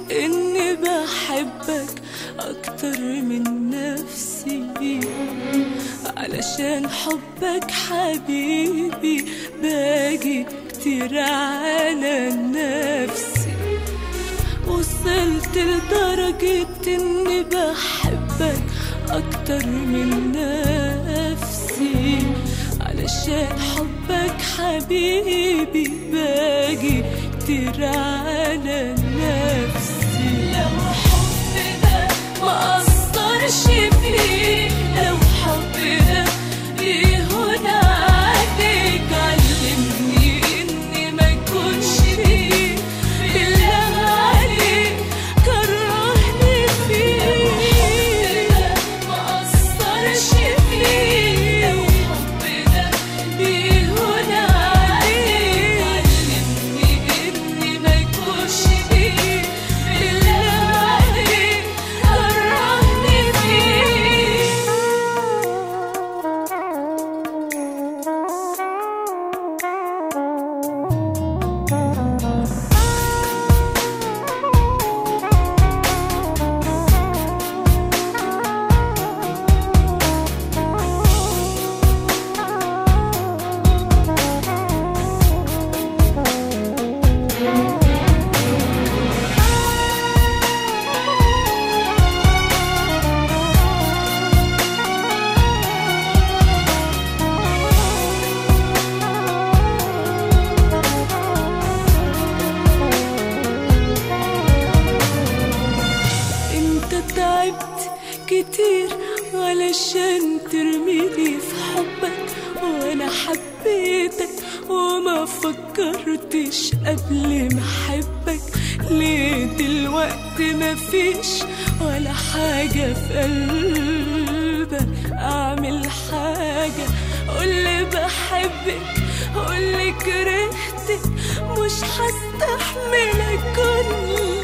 إني بحبك أكتر من نفسي علشان حبك حبيبي باجي كتير على نفسي وصلت لدرجة إني بحبك أكتر من نفسي علشان حبك حبيبي باجي كتير على نفسي لو حبنا ما أثرش فيك لو حبنا يهون عليك علمني إني ما أكونش فيك بالله عليك كرهني فيك ما أثرش فيك لو حبنا يهون عليك علمني إني ما أكونش فيك بالله عليك كرهني فيك انت تعبت كتير علشان ترميني في حبك وانا حبيتك وما فكرتش قبل ما احبك ليه دلوقتي مفيش ولا حاجة في قلبك اعمل حاجة قولي بحبك قولي كرهتك مش هستحمل كل